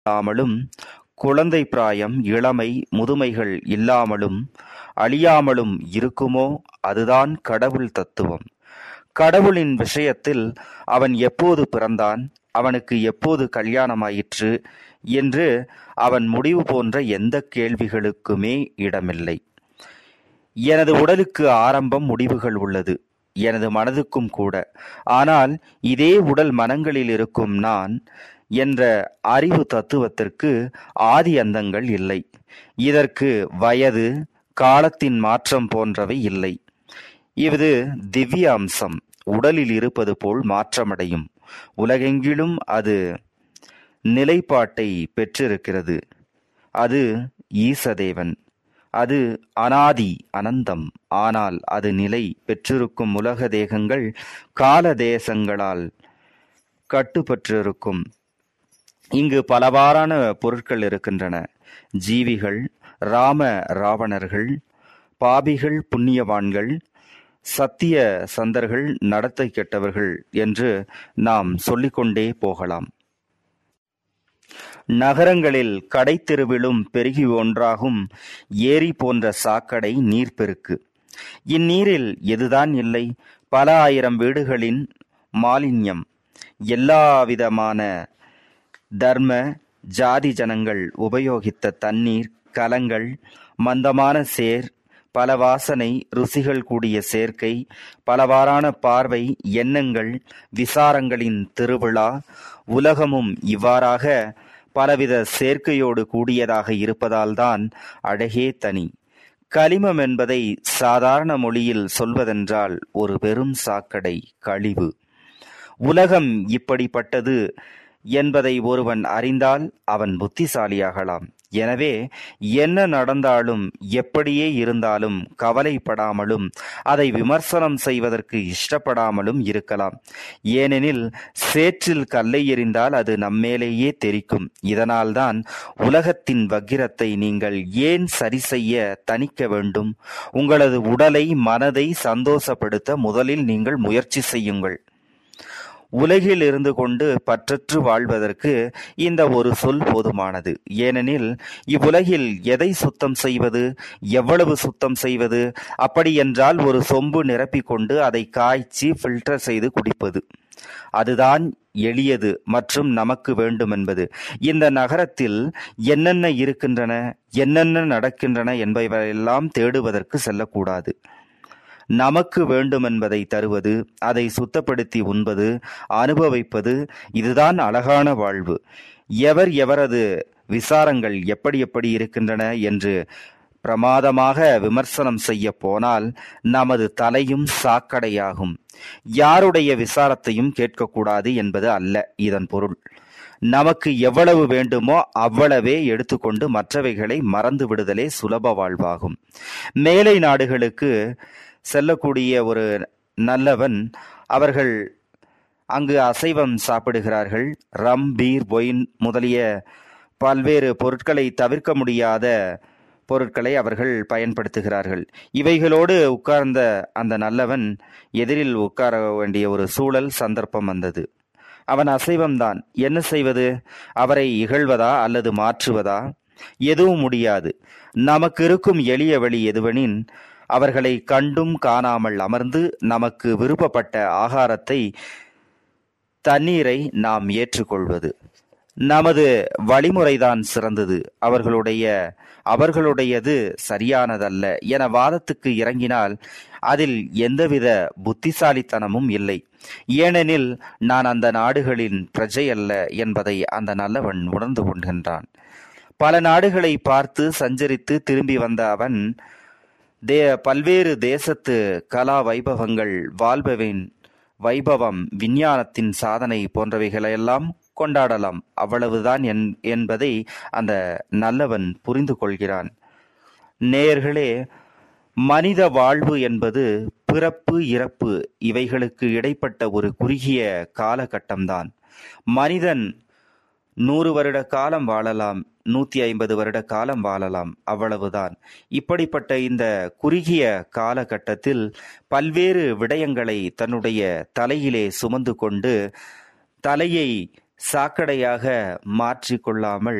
இல்லாமலும் குழந்தை பிராயம் இளமை முதுமைகள் இல்லாமலும் அழியாமலும் இருக்குமோ அதுதான் கடவுள் தத்துவம் கடவுளின் விஷயத்தில் அவன் எப்போது பிறந்தான் அவனுக்கு எப்போது கல்யாணமாயிற்று என்று அவன் முடிவு போன்ற எந்த கேள்விகளுக்குமே இடமில்லை எனது உடலுக்கு ஆரம்பம் முடிவுகள் உள்ளது எனது மனதுக்கும் கூட ஆனால் இதே உடல் மனங்களில் இருக்கும் நான் என்ற அறிவு தத்துவத்திற்கு ஆதி அந்தங்கள் இல்லை இதற்கு வயது காலத்தின் மாற்றம் போன்றவை இல்லை இது திவ்ய அம்சம் உடலில் இருப்பது போல் மாற்றமடையும் உலகெங்கிலும் அது நிலைப்பாட்டை பெற்றிருக்கிறது அது ஈசதேவன் அது அனாதி அனந்தம் ஆனால் அது நிலை பெற்றிருக்கும் உலக தேகங்கள் கால தேசங்களால் கட்டுப்பட்டிருக்கும் இங்கு பலவாறான பொருட்கள் இருக்கின்றன ஜீவிகள் ராம ராவணர்கள் பாபிகள் புண்ணியவான்கள் சத்திய சந்தர்கள் நடத்தை கெட்டவர்கள் என்று நாம் சொல்லிக்கொண்டே போகலாம் நகரங்களில் கடைத்தெருவிலும் பெருகி ஒன்றாகும் ஏரி போன்ற சாக்கடை நீர்ப்பெருக்கு இந்நீரில் எதுதான் இல்லை பல ஆயிரம் வீடுகளின் மாலின்யம் எல்லாவிதமான தர்ம ஜாதி ஜனங்கள் உபயோகித்த தண்ணீர் கலங்கள் மந்தமான சேர் பல வாசனை ருசிகள் கூடிய சேர்க்கை பலவாறான பார்வை எண்ணங்கள் விசாரங்களின் திருவிழா உலகமும் இவ்வாறாக பலவித சேர்க்கையோடு கூடியதாக இருப்பதால்தான் அழகே தனி கலிமம் என்பதை சாதாரண மொழியில் சொல்வதென்றால் ஒரு பெரும் சாக்கடை கழிவு உலகம் இப்படிப்பட்டது என்பதை ஒருவன் அறிந்தால் அவன் புத்திசாலியாகலாம் எனவே என்ன நடந்தாலும் எப்படியே இருந்தாலும் கவலைப்படாமலும் அதை விமர்சனம் செய்வதற்கு இஷ்டப்படாமலும் இருக்கலாம் ஏனெனில் சேற்றில் கல்லை எறிந்தால் அது நம்மேலேயே தெரிக்கும் இதனால்தான் உலகத்தின் வக்கிரத்தை நீங்கள் ஏன் சரி செய்ய தணிக்க வேண்டும் உங்களது உடலை மனதை சந்தோஷப்படுத்த முதலில் நீங்கள் முயற்சி செய்யுங்கள் உலகில் இருந்து கொண்டு பற்றற்று வாழ்வதற்கு இந்த ஒரு சொல் போதுமானது ஏனெனில் இவ்வுலகில் எதை சுத்தம் செய்வது எவ்வளவு சுத்தம் செய்வது அப்படி என்றால் ஒரு சொம்பு நிரப்பிக்கொண்டு அதை காய்ச்சி ஃபில்டர் செய்து குடிப்பது அதுதான் எளியது மற்றும் நமக்கு வேண்டும் என்பது இந்த நகரத்தில் என்னென்ன இருக்கின்றன என்னென்ன நடக்கின்றன என்பவையெல்லாம் தேடுவதற்கு செல்லக்கூடாது நமக்கு வேண்டுமென்பதை தருவது அதை சுத்தப்படுத்தி உண்பது அனுபவிப்பது இதுதான் அழகான வாழ்வு எவர் எவரது விசாரங்கள் எப்படி எப்படி இருக்கின்றன என்று பிரமாதமாக விமர்சனம் செய்ய போனால் நமது தலையும் சாக்கடையாகும் யாருடைய விசாரத்தையும் கேட்கக்கூடாது என்பது அல்ல இதன் பொருள் நமக்கு எவ்வளவு வேண்டுமோ அவ்வளவே எடுத்துக்கொண்டு மற்றவைகளை மறந்து விடுதலே சுலப வாழ்வாகும் மேலை நாடுகளுக்கு செல்லக்கூடிய ஒரு நல்லவன் அவர்கள் அங்கு அசைவம் சாப்பிடுகிறார்கள் ரம் பீர் ஒயின் முதலிய பல்வேறு பொருட்களை தவிர்க்க முடியாத பொருட்களை அவர்கள் பயன்படுத்துகிறார்கள் இவைகளோடு உட்கார்ந்த அந்த நல்லவன் எதிரில் உட்கார வேண்டிய ஒரு சூழல் சந்தர்ப்பம் வந்தது அவன் அசைவம்தான் என்ன செய்வது அவரை இகழ்வதா அல்லது மாற்றுவதா எதுவும் முடியாது நமக்கு இருக்கும் எளிய வழி எதுவெனின் அவர்களை கண்டும் காணாமல் அமர்ந்து நமக்கு விருப்பப்பட்ட ஆகாரத்தை தண்ணீரை நாம் ஏற்றுக்கொள்வது நமது வழிமுறைதான் சிறந்தது அவர்களுடைய அவர்களுடையது சரியானதல்ல என வாதத்துக்கு இறங்கினால் அதில் எந்தவித புத்திசாலித்தனமும் இல்லை ஏனெனில் நான் அந்த நாடுகளின் பிரஜை அல்ல என்பதை அந்த நல்லவன் உணர்ந்து கொள்கின்றான் பல நாடுகளை பார்த்து சஞ்சரித்து திரும்பி வந்த அவன் தே பல்வேறு தேசத்து கலா வைபவங்கள் வாழ்பவின் வைபவம் விஞ்ஞானத்தின் சாதனை போன்றவைகளையெல்லாம் கொண்டாடலாம் அவ்வளவுதான் என் என்பதை அந்த நல்லவன் புரிந்து கொள்கிறான் நேயர்களே மனித வாழ்வு என்பது பிறப்பு இறப்பு இவைகளுக்கு இடைப்பட்ட ஒரு குறுகிய காலகட்டம்தான் மனிதன் நூறு வருட காலம் வாழலாம் நூத்தி ஐம்பது வருட காலம் வாழலாம் அவ்வளவுதான் இப்படிப்பட்ட இந்த குறுகிய காலகட்டத்தில் பல்வேறு விடயங்களை தன்னுடைய தலையிலே சுமந்து கொண்டு தலையை சாக்கடையாக மாற்றிக்கொள்ளாமல்